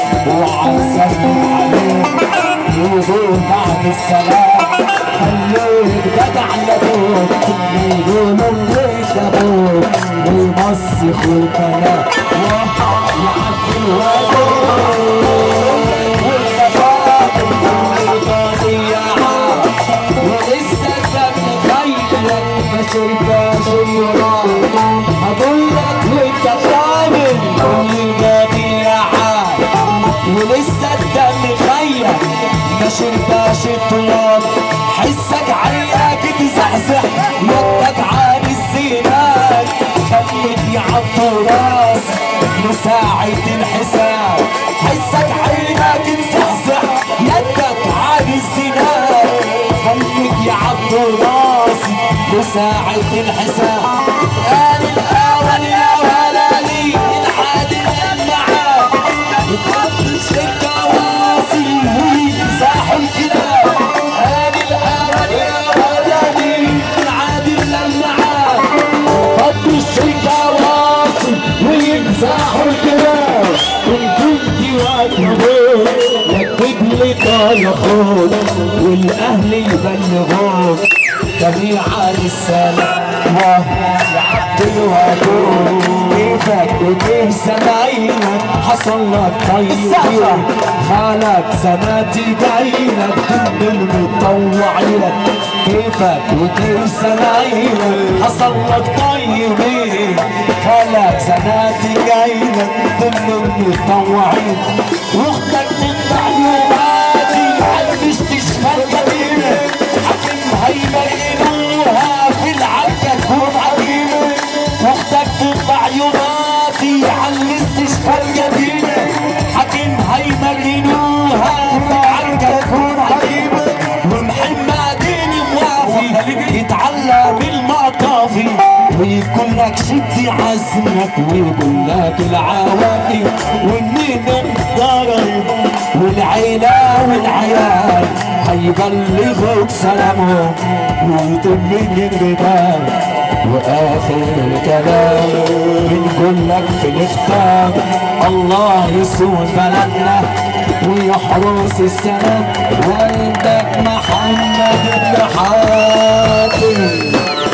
وعسلم عليك يقول بعد السلام خليك جدع لابوك يقولوا ليك ابوك ويمسخ الكلام ويعدي الوادي والنفاق والضياع ولسه الدم خيلك ما شرباش الوراد هقول لك وانت خامل كل الجميع ولسه الدم خيلك ما شرباش التراب حسك عينك تزحزح يدك عن الزينات خليك يا عالتراس لساعة الحساب حسك عينك تزحزح يدك عن الزينات خليك يا عالتراس لساعة الحساب قال الأول يا ولدي العادل المعاد وقدس الكواسي ويمسح الكلاب قال الأول يا ولدي العادل المعاد وقدس الكواسي ويمسح الكلاب إن كنت واتبوك يكتب لي قال اخوك والاهل يبلغوك جميعا السلام وعبد الودود كيفك وكيف زمايلك حصل لك طيب خالك سناتي جايلك كل المتطوع لك كيفك وكيف زمايلك حصل لك طيبين خالك سناتي جايلك كل المتطوعين واختك تقطع يوماتي عالمش تشفى القديمة حكم هيبينوها في العكة تكون عقيمة واختك تقطع يوماتي عالاستشفى القديمة حكم هيمرنوها في العكة تكون عقيمة ومحمدين موافي يتعلم المطافي ويقول لك شد عزمك ويقول لك العوافي ومنين الضرر والعيلة والعيال هيبلغوك سلامهم ويتم الجبال واخر الكلام بنقول لك في الاختام الله يسود بلدنا ويحرس السلام والدك محمد بن حاتم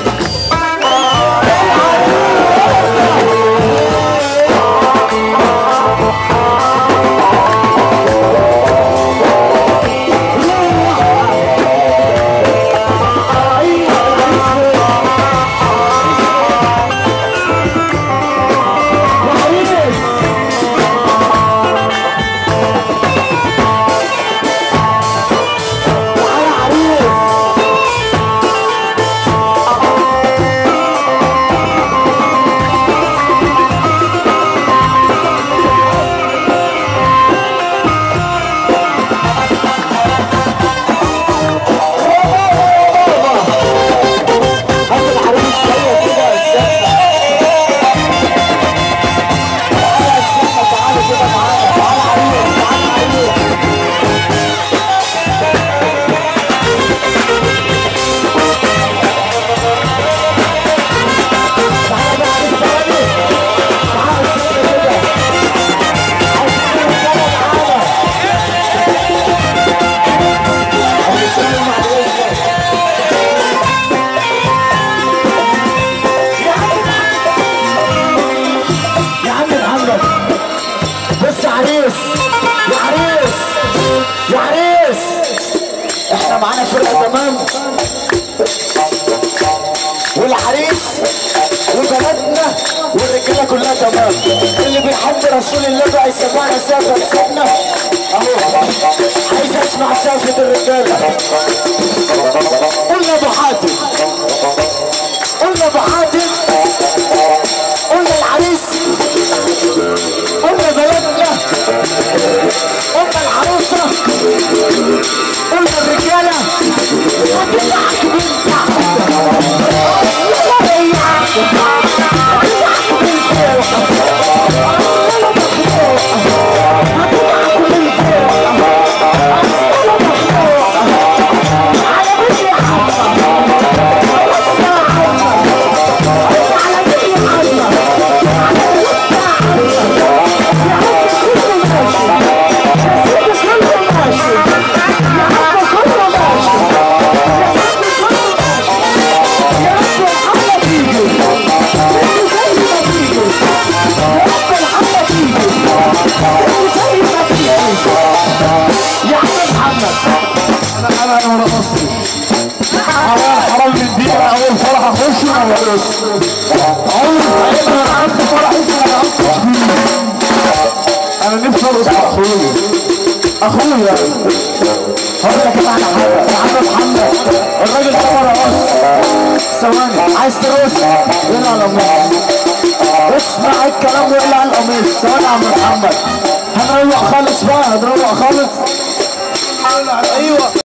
يا عم محمد بص يا عريس يا عريس يا عريس احنا معانا فرقه تمام والعريس وبناتنا والرجاله كلها تمام اللي بيحب رسول الله بقى يسمعنا سافر سيدنا اهو عايز اسمع سافة الرجاله قلنا ابو حاتم قلنا ابو حاتم قلنا العريس قلنا بلدنا قلنا العروسة قلنا الرجالة هتبعك بنت على اخويا اخويا هقول لك انا على حاجه يا عم محمد الراجل ده ورا راس ثواني عايز ترقص يلا على القميص اسمع الكلام ويقلع القميص ثواني يا عم محمد هنروق خالص بقى هنروق خالص ايوه